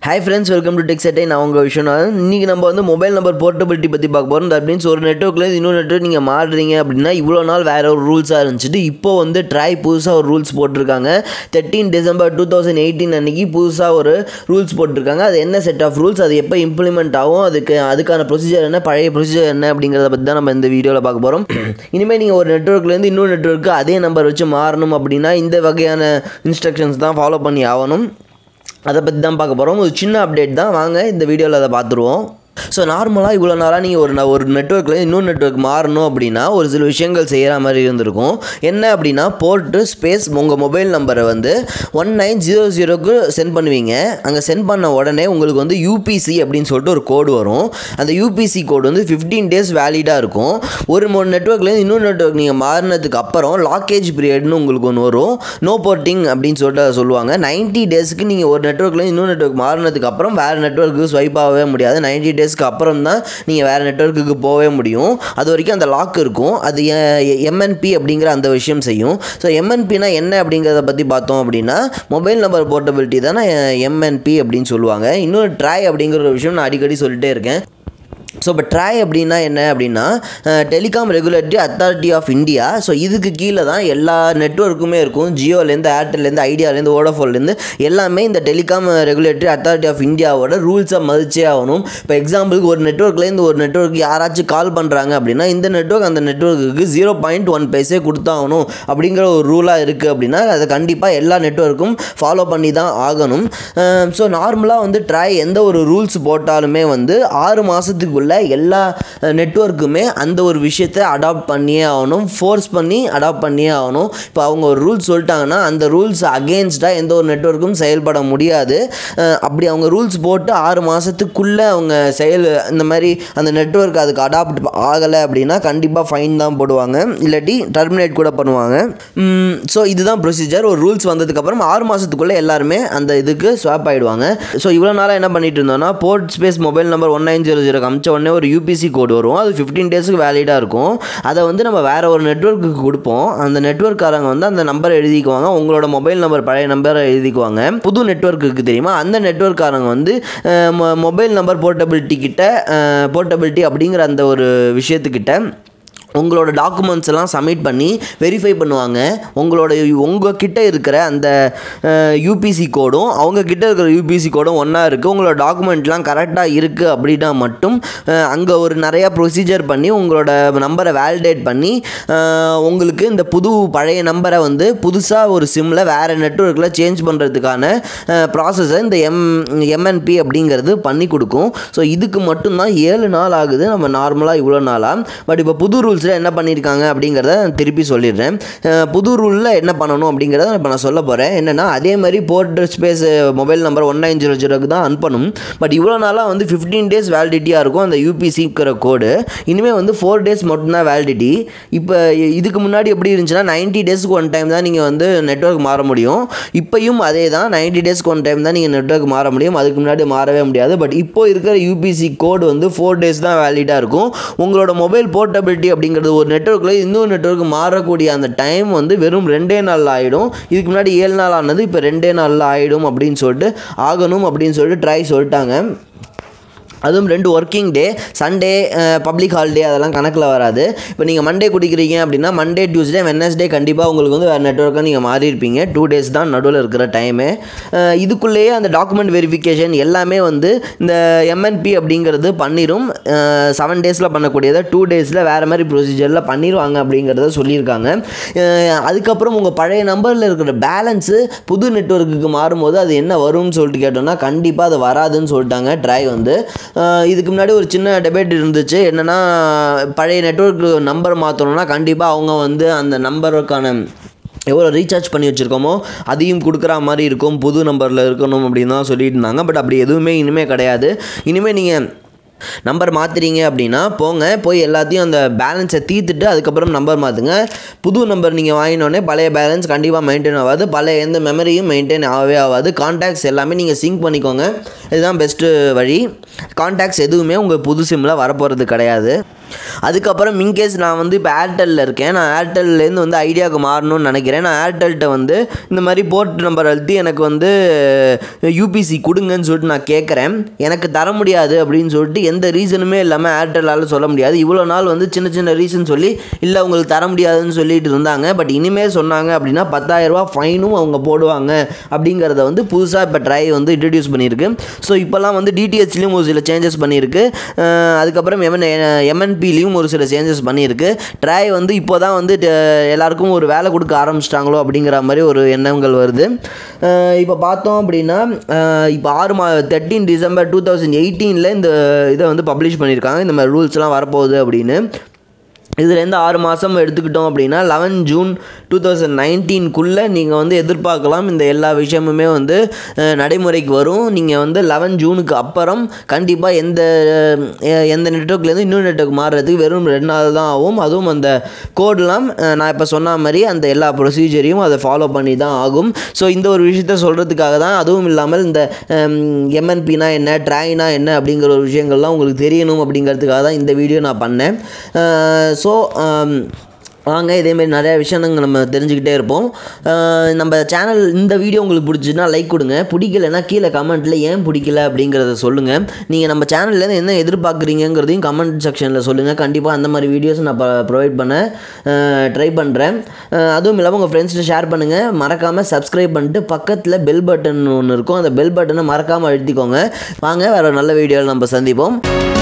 hi friends welcome to tech செட்டை நான் உங்கள் விஷயம் இன்றைக்கி நம்ம வந்து மொபைல் நம்பர் போர்ட்டபிலிட்டி பற்றி பார்க்க போகிறோம் தட் மீன்ஸ் ஒரு நெட்ஒர்க்லேருந்து இன்னொரு நெட்ஒர்க் நீங்கள் மாறுறீங்க அப்படின்னா இவ்வளோ நாள் வேறு ஒரு ரூல்ஸாக இருந்துச்சுட்டு இப்போ வந்து ட்ரை புதுசாக ஒரு ரூல்ஸ் போட்டிருக்காங்க thirteen December two thousand eighteen அன்றைக்கி புதுசாக ஒரு ரூல்ஸ் போட்டிருக்காங்க அது என்ன செட் ஆஃப் ரூல்ஸ் அது எப்போ இம்ப்ளிமெண்ட் ஆகும் அதுக்கு அதுக்கான ப்ரொசீஜர் என்ன பழைய ப்ரொசீஜர் என்ன அப்படிங்கிறத பற்றி தான் நம்ம இந்த வீடியோவில் பார்க்க போகிறோம் இனிமேல் நீங்கள் ஒரு நெட்ஒர்க்லேருந்து இன்னொரு நெட்ஒர்க்கு அதே நம்பர் வச்சு மாறணும் அப்படின்னா இந்த வகையான இன்ஸ்ட்ரக்ஷன்ஸ் தான் ஃபாலோ பண்ணி ஆகணும் அதை பற்றி தான் பார்க்க போகிறோம் ஒரு சின்ன அப்டேட் தான் வாங்க இந்த வீடியோவில் அதை பார்த்துருவோம் ஸோ நார்மலாக இவ்வளோ நாளாக நீங்கள் ஒரு ந- ஒரு நெட்ஒர்க்கில் இன்னொரு நெட்ஒர்க் மாறணும் அப்படின்னா ஒரு சில விஷயங்கள் செய்கிற மாதிரி இருந்திருக்கும் என்ன அப்படின்னா போர்ட்டு ஸ்பேஸ் உங்கள் மொபைல் நம்பரை வந்து ஒன் நைன் ஜீரோ ஜீரோக்கு சென்ட் பண்ணுவீங்க அங்கே சென்ட் பண்ண உடனே உங்களுக்கு வந்து யூபிசி அப்படின்னு சொல்லிட்டு ஒரு கோடு வரும் அந்த யூபிசி கோடு வந்து ஃபிஃப்டீன் டேஸ் வேலிடாக இருக்கும் ஒரு மூணு நெட்ஒர்க்லேருந்து இன்னொரு நெட்ஒர்க் நீங்கள் மாறினதுக்கு அப்புறம் லாக்கேஜ் பீரியட்னு உங்களுக்கு ஒன்று வரும் நோ போர்ட்டிங் அப்படின்னு சொல்லிட்டு அதை சொல்லுவாங்க 90 டேஸ்க்கு நீங்கள் ஒரு நெட்ஒர்க்லேருந்து இன்னொரு நெட்ஒர்க் மாறினதுக்கு அப்புறம் வேறு நெட்ஒர்க்கு ஸ்வைப் ஆகவே முடியாது 90 டேஸ்க்கு அப்புறம் தான் நீங்கள் வேறு நெட்ஒர்க்குக்கு போகவே முடியும் அது வரைக்கும் அந்த லாக் இருக்கும் அது எம்என்பி அப்படிங்கிற அந்த விஷயம் செய்யும் ஸோ எம்என்பினா என்ன அப்படிங்கிறத பற்றி பார்த்தோம் அப்படின்னா மொபைல் நம்பர் போர்ட்டபிலிட்டி தானே எம்என்பி அப்படின்னு சொல்லுவாங்க இன்னொரு ட்ரை அப்படிங்கிற ஒரு விஷயம் நான் அடிக்கடி சொல்லிட்டே இருக்கேன் ஸோ இப்போ ட்ரை அப்படின்னா என்ன அப்படின்னா telecom regulatory authority of India so இதுக்கு கீழே தான் எல்லா நெட்ஒர்க்குமே இருக்கும் ஜியோலேருந்து ஏர்டெல்லேருந்து ஐடியாலேருந்து வோடஃபோன்லேருந்து எல்லாமே இந்த டெலிகாம் ரெகுலேட்டரி அத்தாரிட்டி ஆஃப் இந்தியாவோட ரூல்ஸை மதிச்சே ஆகணும் இப்போ எக்ஸாம்பிளுக்கு ஒரு நெட்ஒர்க்லேருந்து ஒரு நெட்ஒர்க் யாராச்சும் கால் பண்ணுறாங்க அப்படின்னா இந்த நெட்ஒர்க் அந்த நெட்ஒர்க்குக்கு ஜீரோ பாயிண்ட் ஒன் பைசே கொடுத்தாகணும் அப்படிங்கிற ஒரு ரூலாக இருக்குது அப்படின்னா அதை கண்டிப்பாக எல்லா நெட்ஒர்க்கும் ஃபாலோ பண்ணி தான் ஆகணும் ஸோ நார்மலாக வந்து ட்ரை எந்த ஒரு ரூல்ஸ் போட்டாலுமே வந்து ஆறு மாதத்துக்குள்ளே எல்லா நெட்ஒர்க்குமே அந்த ஒரு விஷயத்தை அடாப்ட் பண்ணியே ஆகணும் ஃபோர்ஸ் பண்ணி அடாப்ட் பண்ணியே ஆகணும் இப்போ அவங்க ஒரு ரூல்ஸ் சொல்லிட்டாங்கன்னா அந்த ரூல்ஸ் அகேன்ஸ்டாக எந்த ஒரு நெட்ஒர்க்கும் செயல்பட முடியாது அஹ் அப்படி அவங்க ரூல்ஸ் போட்டு ஆறு மாதத்துக்குள்ளே அவங்க செயல் இந்த மாதிரி அந்த நெட்ஒர்க் அதுக்கு அடாப்ட் ஆகலை அப்படின்னா கண்டிப்பாக ஃபைன் தான் போடுவாங்க இல்லாட்டி டெர்மினேட் கூட பண்ணுவாங்க ஸோ இதுதான் ப்ரொசீஜர் ஒரு ரூல்ஸ் வந்ததுக்கப்புறம் ஆறு மாதத்துக்குள்ளே எல்லாருமே அந்த இதுக்கு ஸ்வாப் ஆகிடுவாங்க ஸோ இவ்வளோ நாளாக என்ன பண்ணிட்டு இருந்தோம்னா port space mobile number one nine zero zero அமிச்ச உடனே ஒரு யூபிசி கோடு வரும் அது ஃபிஃப்டீன் டேஸுக்கு வேலிடாக இருக்கும் அதை வந்து நம்ம வேறு ஒரு நெட்ஒர்க்குக்கு கொடுப்போம் அந்த நெட்ஒர்க்காரங்க வந்து அந்த நம்பரை எழுதிக்குவாங்க உங்களோட மொபைல் நம்பர் பழைய நம்பரை எழுதிக்குவாங்க புது நெட்ஒர்க்குக்கு தெரியுமா அந்த நெட்ஒர்க்காரங்க வந்து மொபைல் நம்பர் போர்ட்டபிலிட்டி கிட்ட போர்ட்டபிலிட்டி அப்படிங்கிற அந்த ஒரு விஷயத்துக்கிட்ட உங்களோட டாக்குமெண்ட்ஸ் எல்லாம் சப்மிட் பண்ணி வெரிஃபை பண்ணுவாங்க உங்களோட உங்கள் கிட்ட இருக்கிற அந்த யூபிசி கோடும் அவங்க கிட்ட இருக்கிற யூபிசி கோடும் ஒன்றா இருக்குது உங்களோட டாக்குமெண்ட்லாம் கரெக்டாக இருக்குது அப்படின்னா மட்டும் அங்கே ஒரு நிறையா ப்ரொசீஜர் பண்ணி உங்களோட நம்பரை வேலிடேட் பண்ணி அஹ், உங்களுக்கு இந்த புது பழைய நம்பரை வந்து புதுசாக ஒரு சிம்மில் வேறு நெட்ஒர்க்கில் சேஞ்ச் பண்ணுறதுக்கான ப்ராசஸை இந்த எம் எம்என்பி அப்படிங்கிறது பண்ணி கொடுக்கும் ஸோ இதுக்கு மட்டும்தான் ஏழு நாள் ஆகுது நம்ம நார்மலாக இவ்வளோ நாளாக பட் இப்போ புது ரூல்ஸில் என்ன பண்ணியிருக்காங்க அப்படிங்கிறத நான் திருப்பி சொல்லிடுறேன் அஹ் புது ரூலில் என்ன பண்ணணும் அப்படிங்கிறத இப்போ நான் சொல்ல போகிறேன் என்னென்னா அதே மாதிரி port space mobile number one nine zero ஜீரோக்கு தான் அனுப்பணும் பட் இவ்வளோ நாளாக வந்து ஃபிஃப்டீன் டேஸ் வேலிடிட்டியாக இருக்கும் அந்த யூபிசிங்கிற கோடு இனிமேல் வந்து ஃபோர் டேஸ் மட்டும்தான் வேலிடிட்டி இப்போ இதுக்கு முன்னாடி எப்படி இருந்துச்சுன்னா 90 டேஸ்க்கு ஒன் டைம் தான் நீங்கள் வந்து நெட்வொர்க் மாற முடியும் இப்பயும் அதே தான் 90 டேஸ்க்கு ஒன் டைம் தான் நீங்கள் நெட்வொர்க் மாற முடியும் அதுக்கு முன்னாடி மாறவே முடியாது பட் இப்போ இருக்கிற யூபிசி கோடு வந்து ஃபோர் டேஸ் தான் வேலிடாக இருக்கும் உங்களோட மொபைல் போர்ட்டபிலிட்டி அப்படிங்கிறது ஒரு நெட்வொர்க்கில் இன்னொரு நெட்வொர்க் மாறக்கூடிய அந்த டைம் வந்து வெறும் ரெண்டே நாளில் ஆகிடும் இதுக்கு முன்னாடி ஏழு நாள் ஆனது இப்போ ரெண்டே நாளில் ஆகிடும் அப்படின்னு சொல்லிட்டு ஆகணும் அப்படின்னு சொல்லிட்டு ட்ரை சொல்லிட்டாங்க அதுவும் ரெண்டு working day Sunday public holiday அதெல்லாம் கணக்கில் வராது இப்போ நீங்கள் மண்டே குடிக்கிறீங்க அப்படின்னா மண்டே டியூஸ்டே வெனஸ்டே கண்டிப்பாக உங்களுக்கு வந்து வேறு நெட்ஒர்க்காக நீங்கள் மாறி இருப்பீங்க டூ டேஸ் தான் நடுவில் இருக்கிற டைமு இதுக்குள்ளேயே அந்த டாக்குமெண்ட் வெரிஃபிகேஷன் எல்லாமே வந்து இந்த எம்என்பி அப்படிங்கிறது பண்ணிடும் செவன் டேஸில் பண்ணக்கூடியதை டூ டேஸில் வேறு மாதிரி ப்ரொசீஜரில் பண்ணிடுவாங்க அப்படிங்கிறத சொல்லியிருக்காங்க அஹ் அதுக்கப்புறம் உங்கள் பழைய நம்பரில் இருக்கிற பேலன்ஸு புது நெட்ஒர்க்குக்கு மாறும்போது அது என்ன வரும்னு சொல்லிட்டு கேட்டோம்னா கண்டிப்பாக அது வராதுன்னு சொல்லிட்டாங்க ட்ரை வந்து அஹ் இதுக்கு முன்னாடி ஒரு சின்ன டெபேட் இருந்துச்சு என்னென்னா பழைய நெட்ஒர்க் நம்பர் மாற்றணும்னா கண்டிப்பாக அவங்க வந்து அந்த நம்பருக்கான எவ்வளோ ரீசார்ஜ் பண்ணி வச்சுருக்கோமோ அதையும் கொடுக்குற மாதிரி இருக்கும் புது நம்பரில் இருக்கணும் அப்படின்னு தான் சொல்லிட்டு இருந்தாங்க பட் அப்படி எதுவுமே இனிமேல் கிடையாது இனிமேல் நீங்கள் நம்பர் மாற்றுறீங்க அப்படின்னா போங்க போய் எல்லாத்தையும் அந்த பேலன்ஸை தீர்த்துட்டு அதுக்கப்புறம் நம்பர் மாற்றுங்க புது நம்பர் நீங்கள் வாங்கினோடனே பழைய பேலன்ஸ் கண்டிப்பாக மெயின்டைன் ஆகாது பழைய எந்த மெமரியும் மெயின்டைன் ஆகவே ஆகாது கான்டாக்ட்ஸ் எல்லாமே நீங்கள் சிங்க் பண்ணிக்கோங்க இதுதான் பெஸ்ட்டு வழி கான்டாக்ட்ஸ் எதுவுமே உங்கள் புது சிம்மில் வரப்போகிறது கிடையாது அதுக்கப்புறம் இன்கேஸ் நான் வந்து இப்போ ஏர்டெல்லில் இருக்கேன் நான் ஏர்டெல்லேருந்து வந்து ஐடியாவுக்கு மாறணும்னு நினைக்கிறேன் நான் ஏர்டெல்கிட்ட வந்து இந்த மாதிரி போர்ட் நம்பர் அழுத்தி எனக்கு வந்து யூபிசி கொடுங்கன்னு சொல்லிட்டு நான் கேட்குறேன் எனக்கு தர முடியாது அப்படின்னு சொல்லிட்டு எந்த ரீசனுமே இல்லாமல் ஏர்டெல்லால் சொல்ல முடியாது இவ்வளோ நாள் வந்து சின்ன சின்ன ரீசன் சொல்லி இல்லை உங்களுக்கு தர முடியாதுன்னு சொல்லிட்டு இருந்தாங்க பட் இனிமேல் சொன்னாங்க அப்படின்னா பத்தாயிரரூபா ஃபைனும் அவங்க போடுவாங்க அப்படிங்கிறத வந்து புதுசாக இப்போ ட்ரை வந்து இன்ட்ரடியூஸ் பண்ணியிருக்கு ஸோ இப்போல்லாம் வந்து டிடிஹெச்லேயும் ஒரு சில சேஞ்சஸ் பண்ணியிருக்கு அஹ் அதுக்கப்புறம் எம்என் எம்என்பிலையும் ஒரு சில சேஞ்சஸ் பண்ணியிருக்கு ட்ரை வந்து இப்போ தான் வந்து ட- எல்லாருக்கும் ஒரு வேலை கொடுக்க ஆரம்பிச்சிட்டாங்களோ அப்படிங்கிற மாதிரி ஒரு எண்ணங்கள் வருது அஹ் இப்போ பார்த்தோம் அப்படின்னா அஹ் இப்போ ஆறு மா தேர்ட்டீன் டிசம்பர் டூ தௌசண்ட் எயிட்டீனில் இந்த இதை வந்து பப்ளிஷ் பண்ணியிருக்காங்க இந்த மாதிரி ரூல்ஸ்லாம் வரப்போகுது அப்படின்னு இதுலேருந்து ஆறு மாதம் எடுத்துக்கிட்டோம் அப்படின்னா லெவன் ஜூன் டூ தௌசண்ட் நைன்டீன்குள்ளே நீங்கள் வந்து எதிர்பார்க்கலாம் இந்த எல்லா விஷயமுமே வந்து அஹ், நடைமுறைக்கு வரும் நீங்கள் வந்து லெவன் ஜூனுக்கு அப்புறம் கண்டிப்பாக எந்த அஹ், எந்த நெட்ஒர்க்லேருந்து இன்னொரு நெட்ஒர்க் மாறுறதுக்கு வெறும் ரெண்டு நாள் தான் ஆகும் அதுவும் அந்த கோடெலாம் நான் இப்போ சொன்ன மாதிரி அந்த எல்லா ப்ரொசீஜரையும் அதை ஃபாலோ பண்ணி தான் ஆகும் ஸோ இந்த ஒரு விஷயத்த சொல்கிறதுக்காக தான் அதுவும் இல்லாமல் இந்த எம்என்பினா என்ன ட்ராயினா என்ன அப்படிங்கிற ஒரு விஷயங்கள்லாம் உங்களுக்கு தெரியணும் அப்படிங்கிறதுக்காக தான் இந்த வீடியோ நான் பண்ணேன் ஸோ வாங்க இதேமாரி நிறையா விஷயங்கள் நம்ம தெரிஞ்சுக்கிட்டே இருப்போம் அஹ் நம்ம சேனல் இந்த வீடியோ உங்களுக்கு பிடிச்சின்னா லைக் கொடுங்க பிடிக்கலைன்னா கீழே கமெண்ட்டில் ஏன் பிடிக்கல அப்படிங்கிறத சொல்லுங்கள் நீங்கள் நம்ம சேனல்லேருந்து என்ன எதிர்பார்க்குறீங்கிறதையும் கமெண்ட் செக்ஷனில் சொல்லுங்கள் கண்டிப்பாக அந்த மாதிரி வீடியோஸ் நான் ப்ரொவைட் பண்ண ட்ரை பண்ணுறேன் அதுவும் இல்லாமல் உங்கள் ஃப்ரெண்ட்ஸ்ட்டு ஷேர் பண்ணுங்கள் மறக்காமல் சப்ஸ்கிரைப் பண்ணிட்டு பக்கத்தில் பெல் பட்டன் ஒன்று இருக்கும் அந்த பெல் பட்டனை மறக்காமல் அழுத்திக்கோங்க வாங்க வேறு நல்ல வீடியோவில் நம்ம சந்திப்போம்